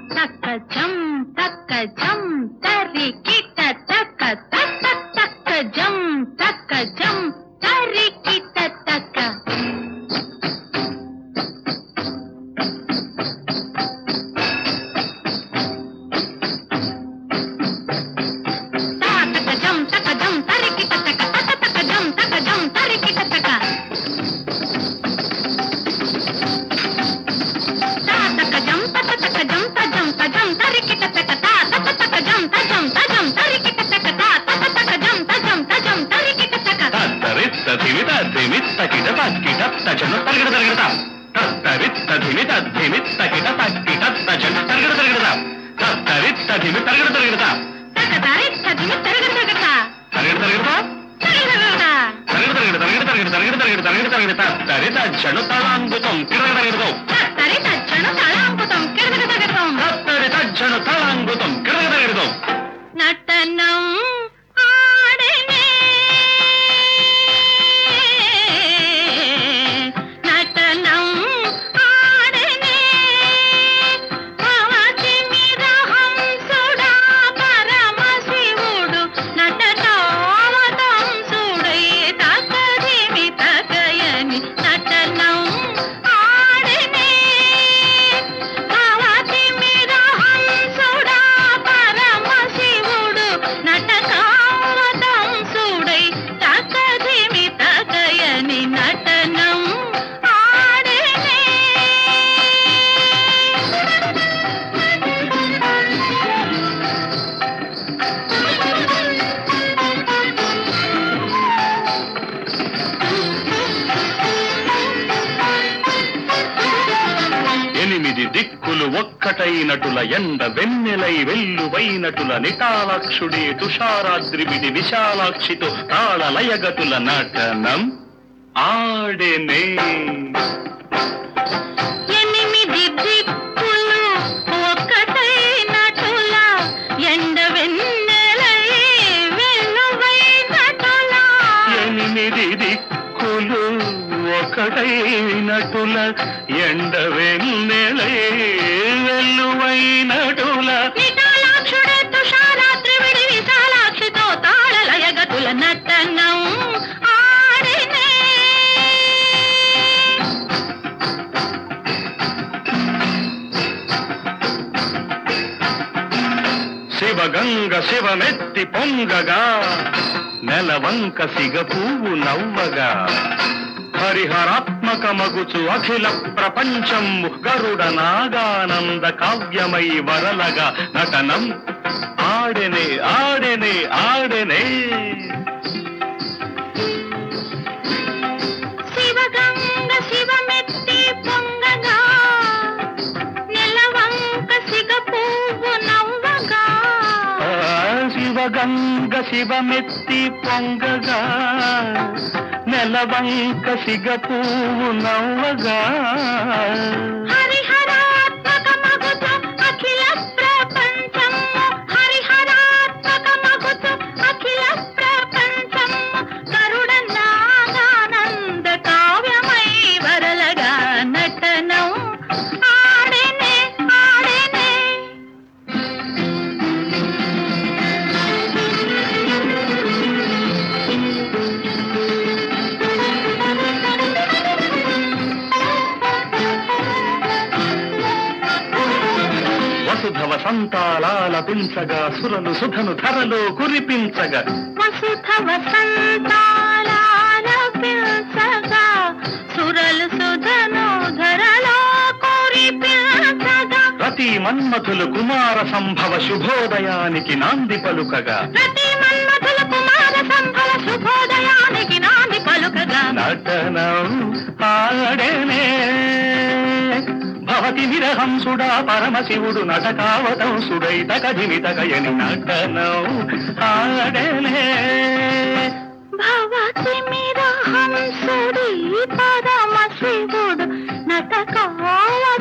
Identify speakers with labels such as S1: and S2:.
S1: తక్క జం తక్క జం తరికిట తక్క తక్క తక్క జం తక్క జం తరికిట తక్క తాతక జం తక జం తరికిట తక తక తక జం తక జం తరికిట తక తాతక జం తక తక జం త జం త జం తరికిట తక తా తక తక జం త జం త జం తరికిట తక తా తక తక జం త జం త జం తరికిట తక
S2: తత్తరిత్త ధిమిత ధిమిత్త కిట తక్కిట తచను తరగడ తరగడత తత్తరిత్త ధిమిత ధిమిత్త కిట తక్కిట తచను తరగడ తరగడత తత్తరిత్త ధిమి తరగడ తరగడత
S1: తక తరిత్త దిమి తరగడ తరగడ
S2: తరగడ తరగడత
S1: తరగడ తరగడ
S2: తరగడ తరగడ తరగడ తరగడ తరగడ తరగడ తత్తరిత జను తలాంగుతం కిరగడ తరగడతో
S1: తరిత జన తలాంకుతం కిడగడ తగడం
S2: తత్తరిత జను తలాంగుతం కిరగడ తరగడతో
S1: నటనం ఆడనే నటనం ఆడనే భవతి నిరహంసుడా పరమశివుడు నటనావతం సుడై తకదిమి తకయని నటనం ఆడనే భవతి మిరహంసుడా పరమశివుడు నటకావతం సుడై తకదిమి తకయని నటనం ఆడనే
S2: ఎనిమిది దిక్కులు ఒక్కటైనటుల ఎండ వెన్నెలై వెల్లువైనటుల నిటాలాక్షుడే తుషారాద్రివిడి విశాలాక్షితో తాళ లయగతుల నటనం ఆడెనే
S1: ఎనిమిది దిక్కులు ఒక్కటైనటుల ఎండ వెన్నెలై వెల్లువైనటుల
S2: ఎనిమిది దిక్కులు ఒకటైనటుల ఎండ వెన్నెలై వెల్లువైనటుల
S1: నిటాలాక్షుడే తుషారాత్రి విడి విశాలాక్షితో తాళలయగతుల నటనం ఆడినే
S2: శివగంగ శివమెత్తి పొంగగా నెలవంక సిగ పువ్వు నవ్వగా హరిహరాత్మక మగుచు అఖిల ప్రపంచము గరుడ నాగానంద కావ్యమై వరలగా నటనం ఆడెనే ఆడెనే ఆడెనే
S1: శివగంగ శివమెత్తి పొంగగా నెలవంక సిగ పువ్వు నవ్వగా
S2: ఆ, శివగంగ శివమెత్తి పొంగగా నెలవంక సిగ పువ్వు నవ్వగా
S1: హరిహరాత్మక మగుచు అఖిల ప్రపంచము హరిహరాత్మక మగుచు అఖిల ప్రపంచము కరుణ నాగానంద కావ్యమై వరలగా నటనం ఆడెనే ఆడెనే
S2: వసుధవ సంతాలాలపించగా సురలు సుధను ధరలో కురిపించగా
S1: వసుధ వసంతాల పిల్చగా సురలు సుధను ధరలో కురిపించగా
S2: ప్రతి మన్మథులు కుమార సంభవ శుభోదయానికి నాంది పలుకగా
S1: ప్రతి మన్మథుల కుమార సంభవ శుభోదయానికి నాంది పలుకగా
S2: నటనం ఆడెనే భవతి విరహంసుడా పరమశివుడు నటకావతం సుడై తకధిమి తకయని నటనం ఆడెనే
S1: భవతి మిరహంసుడి పరమ శివుడు నటకావ